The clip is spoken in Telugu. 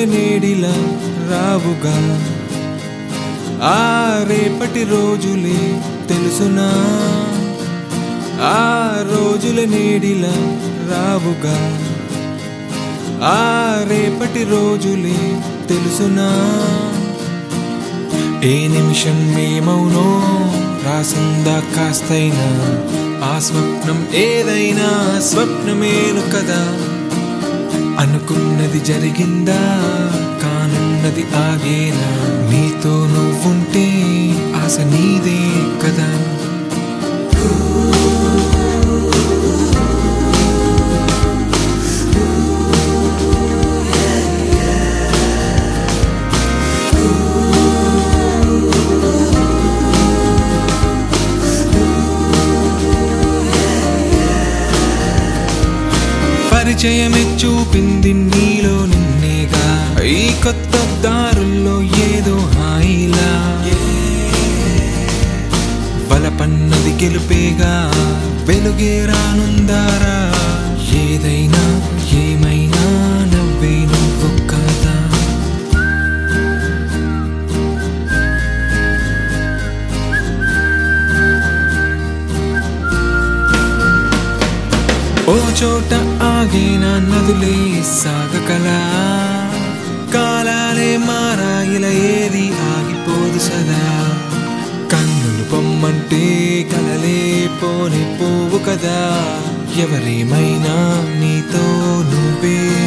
నేడిలా రావుగా ఆ రేపటి రోజులే తెలుసునా ఆ రోజుల నేడిలా రావుగా ఆ రేపటి రోజులే తెలుసునా ఏ నిమిషం ఏమవునో రాసిందా కాస్తైనా ఆ స్వప్నం ఏదైనా స్వప్నమేను కదా అనుకున్నది జరిగిందా కానున్నది ఆగేనా నీతో నువ్వుంటే ఆశ నీదే కదా పరిచయమే చూపింది నీలో నిన్నేగా ఈ కొత్త దారుల్లో ఏదో హాయిలా బలపన్నది గెలుపేగా వెలుగే రానుందారా ఏదైనా ఏమైనా నవ్వే నువ్వు కదా ఓ చోట ఆగిన నదులే సాగకలా కాలాలే మారాయిల ఏది ఆగిపోదు సదా కన్నులు పొమ్మంటే కలలే పోని పోవు కదా ఎవరేమైనా నీతో నువ్వే